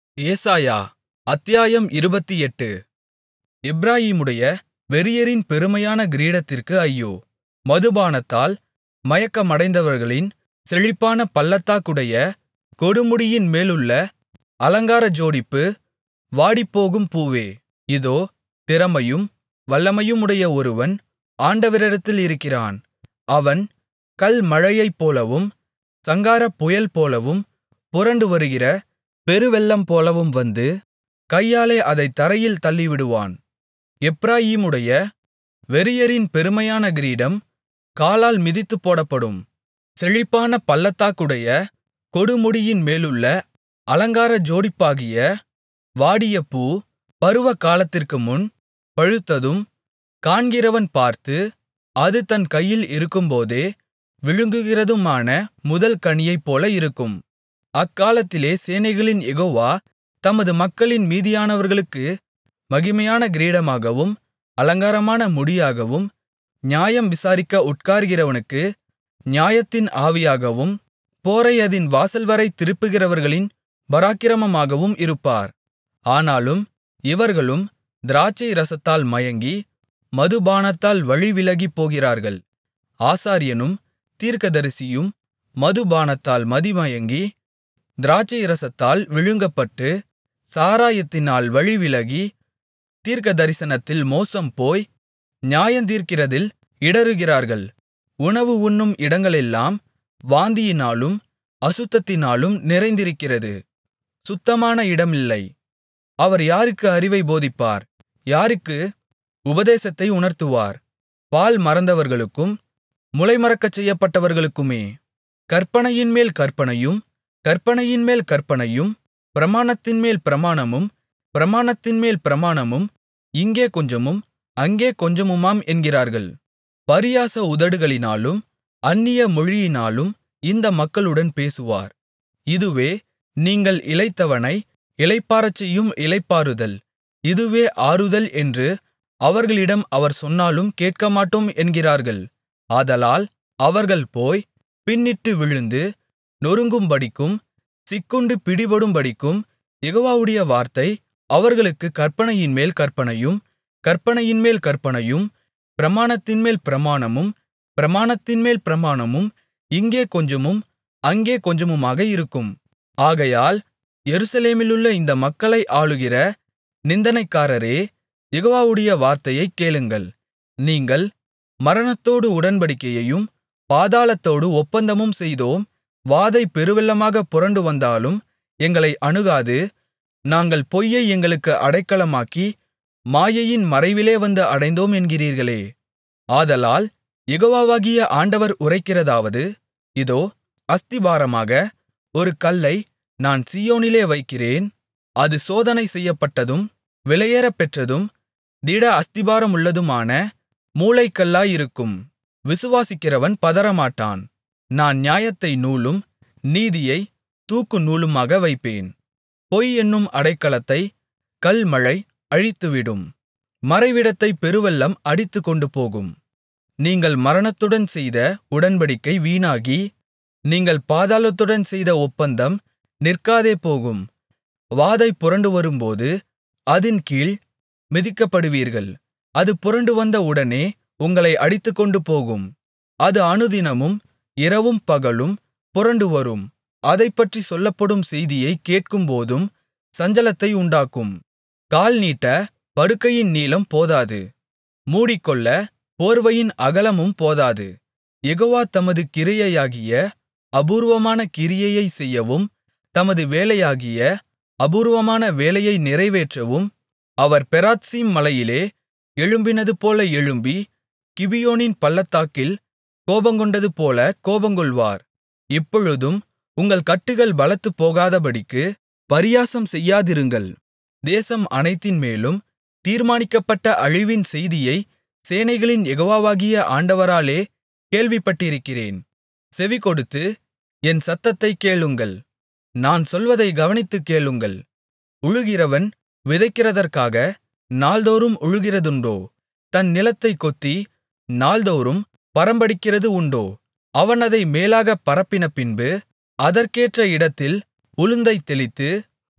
ஏசாயா அத்தியாயம் இருபத்தெட்டு எப்பிராயீமுடைய வெறியரின் பெருமையான கிரீடத்திற்கு ஐயோ மதுபானத்தால் மயக்கமடைந்தவர்களின் செழிப்பான பள்ளத்தாக்குடைய கொடுமுடியின் மேலுள்ள அலங்கார ஜோடிப்பு வாடிப்போகும் பூவே இதோ திறமையும் வல்லமையுமுடைய ஒருவன் ஆண்டவரிடத்தில் இருக்கிறான் அவன் கல்மழையைப்போலவும் சங்காரப் புயல்போலவும் புரண்டுவருகிற பெருவெள்ளம்போலவும் வந்து கையாலே அதைத் தரையில் தள்ளிவிடுவான் எப்பிராயீமுடைய வெறியரின் பெருமையான கிரீடம் காலால் மிதித்துப்போடப்படும் செழிப்பான பள்ளத்தாக்குடைய கொடுமுடியின் மேலுள்ள அலங்கார ஜோடிப்பாகிய வாடிய பூ பருவகாலத்திற்குமுன் பழுத்ததும் காண்கிறவன் பார்த்து அது தன் கையில் இருக்கும்போதே விழுங்குகிறதுமான முதல் கனியைப்போல இருக்கும் அக்காலத்திலே சேனைகளின் யெகோவா தமது மக்களின் மீதியானவர்களுக்கு மகிமையான கிரீடமாகவும் அலங்காரமான முடியாகவும் நியாயம் விசாரிக்க உட்காருகிறவனுக்கு நியாயத்தின் ஆவியாகவும் போரை அதின் வாசல்வரை திருப்புகிறவர்களின் பராக்கிரமமாகவும் இருப்பார் ஆனாலும் இவர்களும் திராட்சை ரசத்தால் மயங்கி மதுபானத்தால் வழிவிலகிப் போகிறார்கள் ஆசாரியனும் தீர்க்கதரிசியும் மதுபானத்தால் மதிமயங்கி திராட்சைரசத்தால் விழுங்கப்பட்டு சாராயத்தினால் வழிவிலகி தீர்க்கதரிசனத்தில் மோசம்போய் நியாயந்தீர்க்கிறதில் இடறுகிறார்கள் உணவு உண்ணும் இடங்களெல்லாம் வாந்தியினாலும் அசுத்தத்தினாலும் நிறைந்திருக்கிறது சுத்தமான இடமில்லை அவர் யாருக்கு அறிவைப் போதிப்பார் யாருக்கு உபதேசத்தை உணர்த்துவார் பால் மறந்தவர்களுக்கும் முலைமறக்கச் செய்யப்பட்டவர்களுக்குமே கற்பனையின்மேல் கற்பனையும் கற்பனையின்மேல் கற்பனையும் பிரமாணத்தின்மேல் பிரமாணமும் பிரமாணத்தின்மேல் பிரமாணமும் இங்கே கொஞ்சமும் அங்கே கொஞ்சமுமாம் என்கிறார்கள் பரியாச உதடுகளினாலும் அந்நிய மொழியினாலும் இந்த மக்களுடன் பேசுவார் இதுவே நீங்கள் இளைத்தவனை இளைப்பாறச்செய்யும் இளைப்பாறுதல் இதுவே ஆறுதல் என்று அவர்களிடம் அவர் சொன்னாலும் கேட்கமாட்டோம் என்கிறார்கள் ஆதலால் அவர்கள் போய் பின்னிட்டு விழுந்து நொறுங்கும்படிக்கும் சிக்குண்டு பிடிபடும்படிக்கும் யெகோவாவுடைய வார்த்தை அவர்களுக்குக் கற்பனையின்மேல் கற்பனையும் கற்பனையின்மேல் கற்பனையும் பிரமாணத்தின்மேல் பிரமாணமும் பிரமாணத்தின்மேல் பிரமாணமும் இங்கே கொஞ்சமும் அங்கே கொஞ்சமுமாக இருக்கும் ஆகையால் எருசலேமிலுள்ள இந்த மக்களை ஆளுகிற நிந்தனைக்காரரே யெகோவாவுடைய வார்த்தையைக் கேளுங்கள் நீங்கள் மரணத்தோடு உடன்படிக்கையையும் பாதாளத்தோடு ஒப்பந்தமும் செய்தோம் வாதை பெருவெள்ளமாகப் புரண்டு வந்தாலும் எங்களை அணுகாது நாங்கள் பொய்யை எங்களுக்கு அடைக்கலமாக்கி மாயையின் மறைவிலே வந்து அடைந்தோம் என்கிறீர்களே ஆதலால் யெகோவாகிய ஆண்டவர் உரைக்கிறதாவது இதோ அஸ்திபாரமாக ஒரு கல்லை நான் சீயோனிலே வைக்கிறேன் அது சோதனை செய்யப்பட்டதும் விலையேறப்பெற்றதும் திட அஸ்திபாரமுள்ளதுமான மூலைக்கல்லாயிருக்கும் விசுவாசிக்கிறவன் பதறமாட்டான் நான் நியாயத்தை நூலும் நீதியை தூக்கு நூலுமாக வைப்பேன் பொய் என்னும் அடைக்கலத்தை கல்மழை அழித்துவிடும் மறைவிடத்தை பெருவெள்ளம் அடித்துக்கொண்டு போகும் நீங்கள் மரணத்துடன் செய்த உடன்படிக்கை வீணாகி நீங்கள் பாதாளத்துடன் செய்த ஒப்பந்தம் நிற்காதே போகும் வாதை புரண்டு வரும்போது அதின் கீழ் மிதிக்கப்படுவீர்கள் அது புரண்டு வந்த உடனே உங்களை அடித்துக்கொண்டு போகும் அது அனுதினமும் இரவும் பகலும் புரண்டு வரும் அதைப்பற்றி சொல்லப்படும் செய்தியைக் கேட்கும்போதும் சஞ்சலத்தை உண்டாக்கும் கால் நீட்ட படுக்கையின் நீளம் போதாது மூடிக்கொள்ள போர்வையின் அகலமும் போதாது யெகோவா தமது கிரியையாகிய அபூர்வமான கிரியையைச் செய்யவும் தமது வேலையாகிய அபூர்வமான வேலையை நிறைவேற்றவும் அவர் பெராத்சீம் மலையிலே எழும்பினதுபோல எழும்பி கிபியோனின் பள்ளத்தாக்கில் கோபங்கொண்டதுபோல கோபங்கொள்வார் இப்பொழுதும் உங்கள் கட்டுகள் பலத்துப் போகாதபடிக்கு பரியாசம் செய்யாதிருங்கள் தேசம் அனைத்தின்மேலும் தீர்மானிக்கப்பட்ட அழிவின் செய்தியை சேனைகளின் யெகோவாவாகிய ஆண்டவராலே கேள்விப்பட்டிருக்கிறேன் செவிகொடுத்து என் சத்தத்தைக் கேளுங்கள் நான் சொல்வதை கவனித்துக் கேளுங்கள் உழுகிறவன் விதைக்கிறதற்காக நாள்தோறும் உழுகிறதுண்டோ தன் நிலத்தைக் கொத்தி நாள்தோறும் பரம்படிக்கிறது உண்டோ அவன் அதை மேலாகப் பரப்பினபின்பு அதற்கேற்ற இடத்தில் உளுந்தைத் தெளித்து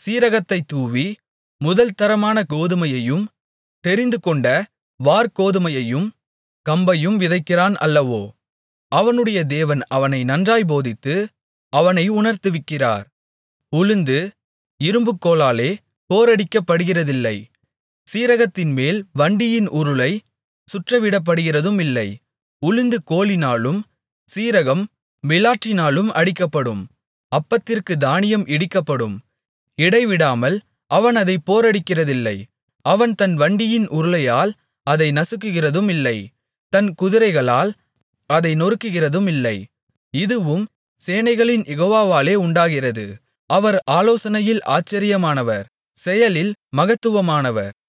சீரகத்தைத் தூவி முதல் தரமான கோதுமையையும் தெரிந்துகொண்ட வாற்கோதுமையையும் கம்பையும் விதைக்கிறான் அல்லவோ அவனுடைய தேவன் அவனை நன்றாய் போதித்து அவனை உணர்த்துவிக்கிறார் உளுந்து இரும்புக்கோலாலே போரடிக்கப்படுகிறதில்லை சீரகத்தின்மேல் வண்டியின் உருளை சுற்றவிடப்படுகிறதுமில்லை உளுந்து கோலினாலும் சீரகம் மிலாற்றினாலும் அடிக்கப்படும் அப்பத்திற்கு தானியம் இடிக்கப்படும் இடைவிடாமல் அவன் அதைப் போரடிக்கிறதில்லை அவன் தன் வண்டியின் உருளையால் அதை நசுக்குகிறதுமில்லை தன் குதிரைகளால் அதை நொறுக்குகிறதுமில்லை இதுவும் சேனைகளின் யெகோவாவாலே உண்டாகிறது அவர் ஆலோசனையில் ஆச்சரியமானவர் செயலில் மகத்துவமானவர்